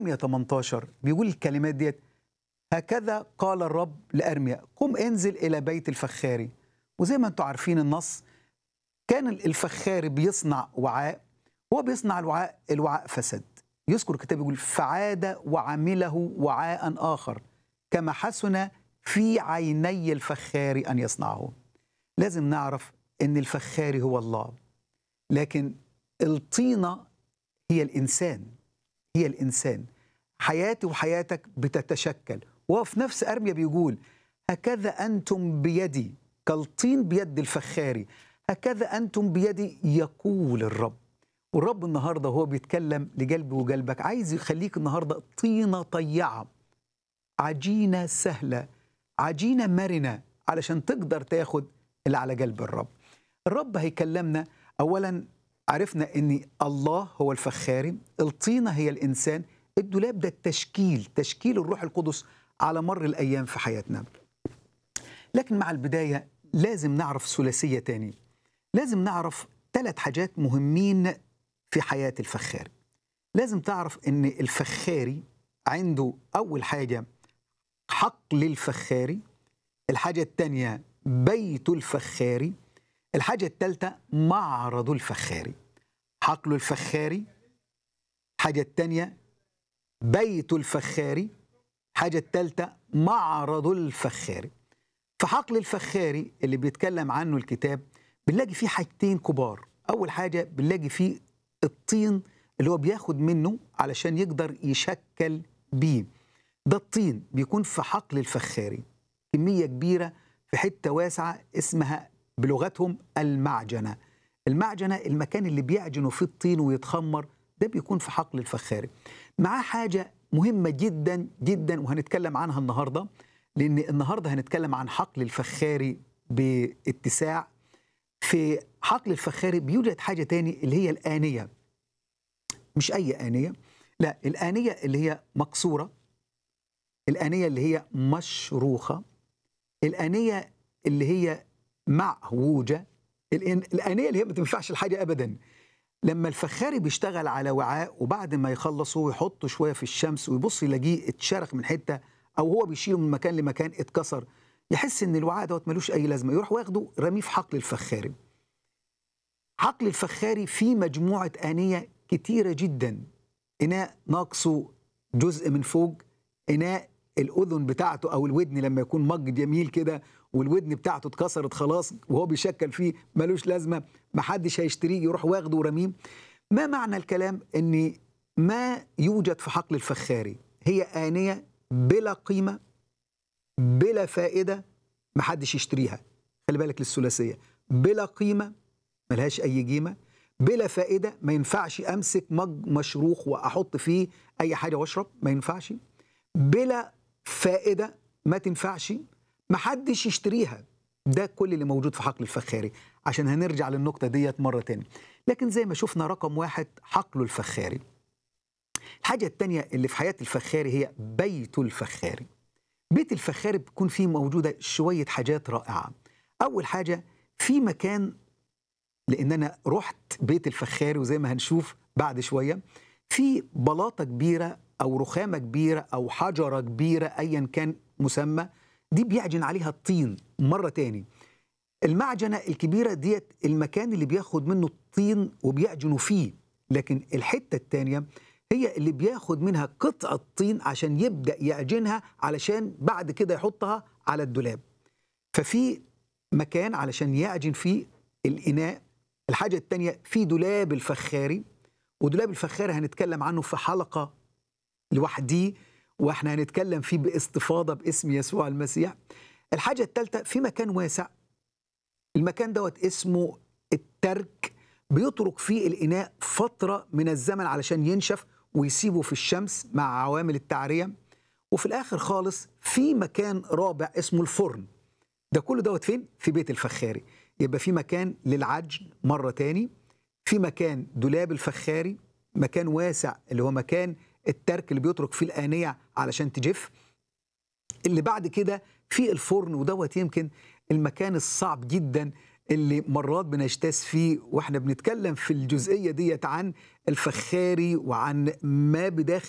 ارميا 18 بيقول الكلمات ديت هكذا قال الرب لارميا قم انزل الى بيت الفخاري وزي ما انتم عارفين النص كان الفخاري بيصنع وعاء هو بيصنع الوعاء الوعاء فسد يذكر الكتاب يقول فعاد وعمله وعاء اخر كما حسن في عيني الفخاري ان يصنعه لازم نعرف ان الفخاري هو الله لكن الطينه هي الانسان هي الانسان حياتي وحياتك بتتشكل وهو في نفس ارميا بيقول هكذا انتم بيدي كالطين بيد الفخاري هكذا انتم بيدي يقول الرب والرب النهارده هو بيتكلم لقلبي وقلبك عايز يخليك النهارده طينه طيعه عجينه سهله عجينه مرنه علشان تقدر تاخد اللي على قلب الرب الرب هيكلمنا اولا عرفنا ان الله هو الفخاري الطينه هي الانسان الدولاب ده التشكيل تشكيل الروح القدس على مر الايام في حياتنا لكن مع البدايه لازم نعرف ثلاثيه تاني لازم نعرف ثلاث حاجات مهمين في حياه الفخاري لازم تعرف ان الفخاري عنده اول حاجه حقل الفخاري الحاجه الثانيه بيت الفخاري الحاجه الثالثه معرض الفخاري حقل الفخاري الحاجه الثانيه بيت الفخاري الحاجه الثالثه معرض الفخاري في حقل الفخاري اللي بيتكلم عنه الكتاب بنلاقي فيه حاجتين كبار اول حاجه بنلاقي فيه الطين اللي هو بياخد منه علشان يقدر يشكل بيه ده الطين بيكون في حقل الفخاري كميه كبيره في حته واسعه اسمها بلغتهم المعجنه المعجنه المكان اللي بيعجنوا فيه الطين ويتخمر ده بيكون في حقل الفخاري معاه حاجه مهمه جدا جدا وهنتكلم عنها النهارده لان النهارده هنتكلم عن حقل الفخاري باتساع في حقل الفخاري بيوجد حاجه تاني اللي هي الانيه مش اي انيه لا الانيه اللي هي مكسوره الانيه اللي هي مشروخه الانيه اللي هي معوجه الانيه اللي هي ما تنفعش الحاجه ابدا لما الفخاري بيشتغل على وعاء وبعد ما يخلص هو يحطه شويه في الشمس ويبص يلاقيه اتشرخ من حته او هو بيشيله من مكان لمكان اتكسر يحس ان الوعاء دوت ملوش اي لازمه يروح واخده رميه في حقل الفخاري حقل الفخاري فيه مجموعه انيه كتيره جدا اناء ناقصه جزء من فوق اناء الاذن بتاعته او الودن لما يكون مج جميل كده والودن بتاعته اتكسرت خلاص وهو بيشكل فيه ملوش لازمه محدش هيشتريه يروح واخده ورميه ما معنى الكلام ان ما يوجد في حقل الفخاري هي آنية بلا قيمة بلا فائدة محدش يشتريها خلي بالك للثلاثية بلا قيمة ملهاش أي قيمة بلا فائدة ما ينفعش أمسك مج مشروخ وأحط فيه أي حاجة وأشرب ما ينفعش بلا فائدة ما تنفعش محدش يشتريها ده كل اللي موجود في حقل الفخاري عشان هنرجع للنقطة ديت مرة تاني لكن زي ما شفنا رقم واحد حقل الفخاري الحاجة التانية اللي في حياة الفخاري هي بيت الفخاري بيت الفخاري بتكون فيه موجودة شوية حاجات رائعة أول حاجة في مكان لأن أنا رحت بيت الفخاري وزي ما هنشوف بعد شوية في بلاطة كبيرة أو رخامة كبيرة أو حجرة كبيرة أيا كان مسمى دي بيعجن عليها الطين مرة تاني المعجنة الكبيرة ديت المكان اللي بياخد منه الطين وبيعجنوا فيه لكن الحتة التانية هي اللي بياخد منها قطعة طين عشان يبدأ يعجنها علشان بعد كده يحطها على الدولاب ففي مكان علشان يعجن فيه الإناء الحاجة التانية في دولاب الفخاري ودولاب الفخاري هنتكلم عنه في حلقة لوحديه واحنا هنتكلم فيه باستفاضة باسم يسوع المسيح الحاجة الثالثة في مكان واسع المكان دوت اسمه الترك بيترك فيه الإناء فترة من الزمن علشان ينشف ويسيبه في الشمس مع عوامل التعرية وفي الآخر خالص في مكان رابع اسمه الفرن ده كله دوت فين؟ في بيت الفخاري يبقى في مكان للعجن مرة تاني في مكان دولاب الفخاري مكان واسع اللي هو مكان الترك اللي بيترك فيه الآنية علشان تجف اللي بعد كده في الفرن ودوت يمكن المكان الصعب جدا اللي مرات بنجتاز فيه واحنا بنتكلم في الجزئية ديت عن الفخاري وعن ما بداخل